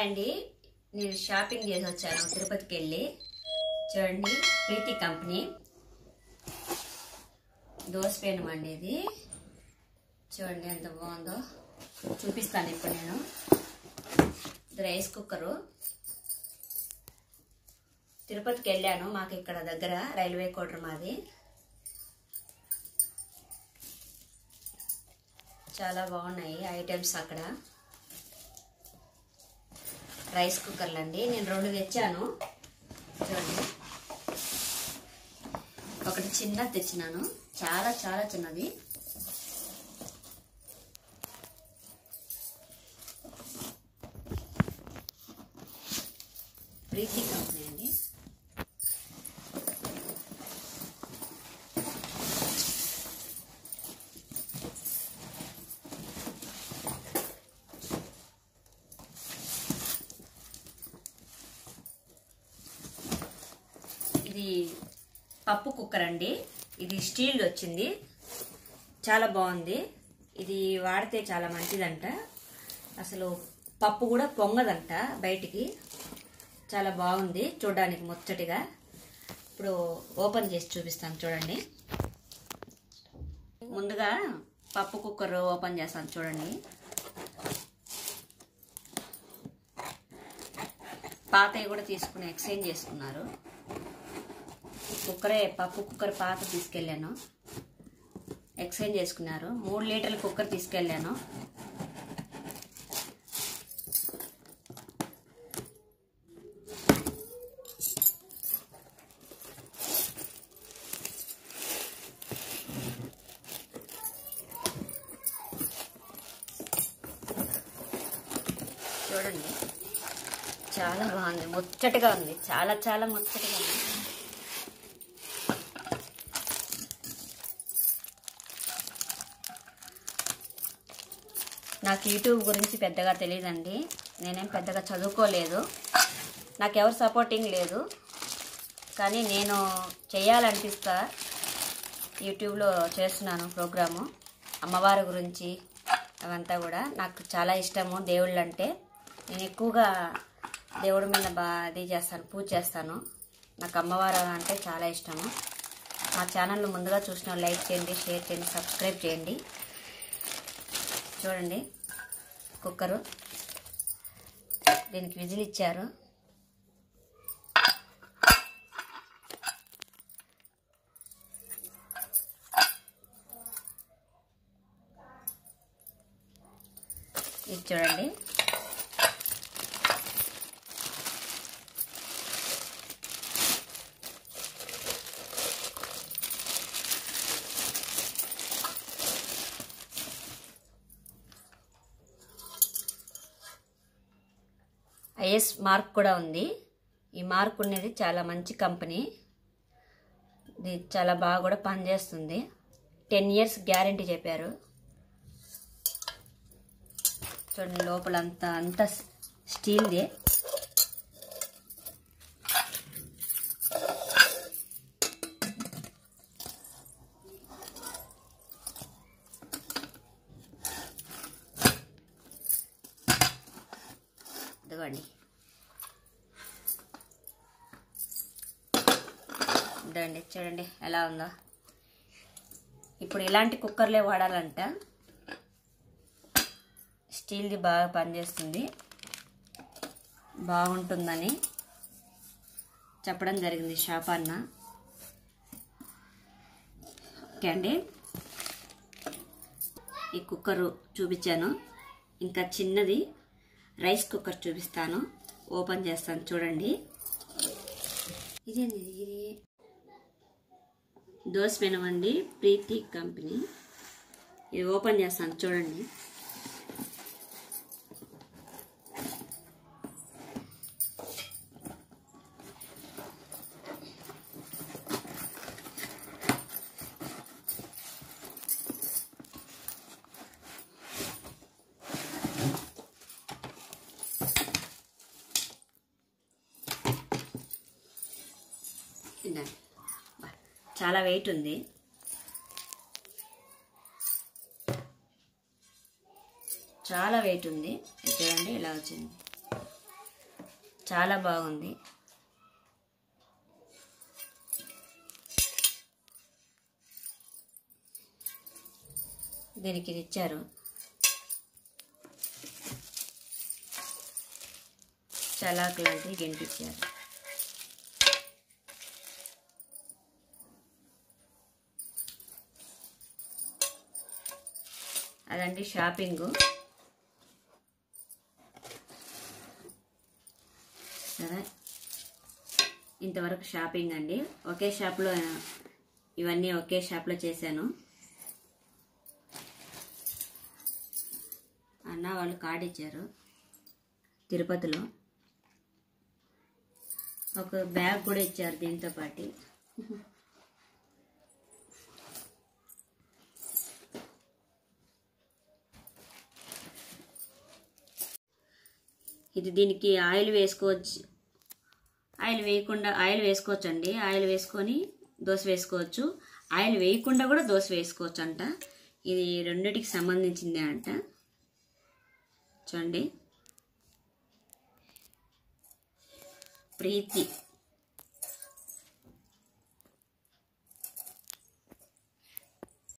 hi అండి నేను shopping చేసి వచ్చాను తిరుపతికి వెళ్ళి చూడండి ప్రీతి కంపెనీ దోశ పెనం అండి ఇది చూడండి ఎంత బాగుందో చూపిస్తాను ఇప్పుడు నేను ఇది రైస్ కుక్కరు తిరుపతికి వెళ్ళాను మాకు ఇక్కడ దగ్గర రైల్వే కోటర్ మాది చాలా బాగున్నాయి ఐటమ్స్ అక్కడ రైస్ కుక్కర్లు అండి నేను రెండు తెచ్చాను చూడండి ఒకటి చిన్నది తెచ్చినాను చాలా చాలా చిన్నది ప్రీతి కంపెనీ అండి ఇది పప్పు కుక్కర్ అండి ఇది స్టీల్ వచ్చింది చాలా బాగుంది ఇది వాడితే చాలా మంచిదంట అసలు పప్పు కూడా పొంగదంట బయటికి చాలా బాగుంది చూడడానికి ముచ్చటిగా ఇప్పుడు ఓపెన్ చేసి చూపిస్తాను చూడండి ముందుగా పప్పు కుక్కర్ ఓపెన్ చేస్తాను చూడండి పాతవి కూడా తీసుకుని ఎక్స్చేంజ్ చేసుకున్నారు కుక్కరే పప్పు కుక్కర్ పాత తీసుకెళ్ళాను ఎక్స్చేంజ్ చేసుకున్నారు మూడు లీటర్ల కుక్కర్ తీసుకెళ్ళాను చూడండి చాలా బాగుంది ముచ్చటగా ఉంది చాలా చాలా ముచ్చటగా ఉంది నాకు యూట్యూబ్ గురించి పెద్దగా తెలియదండి నేనేం పెద్దగా చదువుకోలేదు నాకు ఎవరు సపోర్టింగ్ లేదు కానీ నేను చేయాలనిపిస్తా యూట్యూబ్లో చేస్తున్నాను ప్రోగ్రాము అమ్మవారి గురించి అవంతా కూడా నాకు చాలా ఇష్టము దేవుళ్ళు అంటే నేను ఎక్కువగా దేవుడి మీద బా అది చేస్తాను పూజ చేస్తాను నాకు అమ్మవారు అంటే చాలా ఇష్టము మా ఛానల్ను ముందుగా చూసిన లైక్ చేయండి షేర్ చేయండి సబ్స్క్రైబ్ చేయండి చూడండి కుక్కరు దీనికి విజిల్ ఇచ్చారు ఇది చూడండి ఐఎస్ మార్క్ కూడా ఉంది ఈ మార్క్ ఉన్నది చాలా మంచి కంపెనీ ఇది చాలా బాగా కూడా పనిచేస్తుంది టెన్ ఇయర్స్ గ్యారంటీ చెప్పారు చూడండి లోపల అంతా అంతా స్టీల్దే ఇదిగోండి ఇదండి చూడండి ఎలా ఉందో ఇప్పుడు ఇలాంటి కుక్కర్లే వాడాలంట స్టీల్ది బాగా పనిచేస్తుంది బాగుంటుందని చెప్పడం జరిగింది షాప్ అన్న ఓకే అండి ఈ కుక్కరు చూపించాను ఇంకా చిన్నది రైస్ కుక్కర్ చూపిస్తాను ఓపెన్ చేస్తాను చూడండి ఇదేంది ఇది దోశ పెనమండి ప్రీతి కంపెనీ ఇది ఓపెన్ చేస్తాను చూడండి తినండి బా, చాలా వెయిట్ ఉంది చాలా వెయిట్ ఉంది ఇది చూడండి ఇలా వచ్చింది చాలా బాగుంది దీనికి ఇది ఇచ్చారు చలాక్ లాంటివి గెంటిచ్చారు అదండి షాపింగు సరే ఇంతవరకు షాపింగ్ అండి ఒకే షాప్లో ఇవన్నీ ఒకే షాప్లో చేశాను అన్న వాళ్ళు కార్డు ఇచ్చారు తిరుపతిలో ఒక బ్యాగ్ కూడా ఇచ్చారు దీంతో పాటు ఇది దీనికి ఆయిల్ వేసుకోవచ్చు ఆయిల్ వేయకుండా ఆయిల్ వేసుకోవచ్చు అండి ఆయిల్ వేసుకొని దోశ వేసుకోవచ్చు ఆయిల్ వేయకుండా కూడా దోశ వేసుకోవచ్చు అంట ఇది రెండిటికి సంబంధించిందే అంట చూడండి ప్రీతి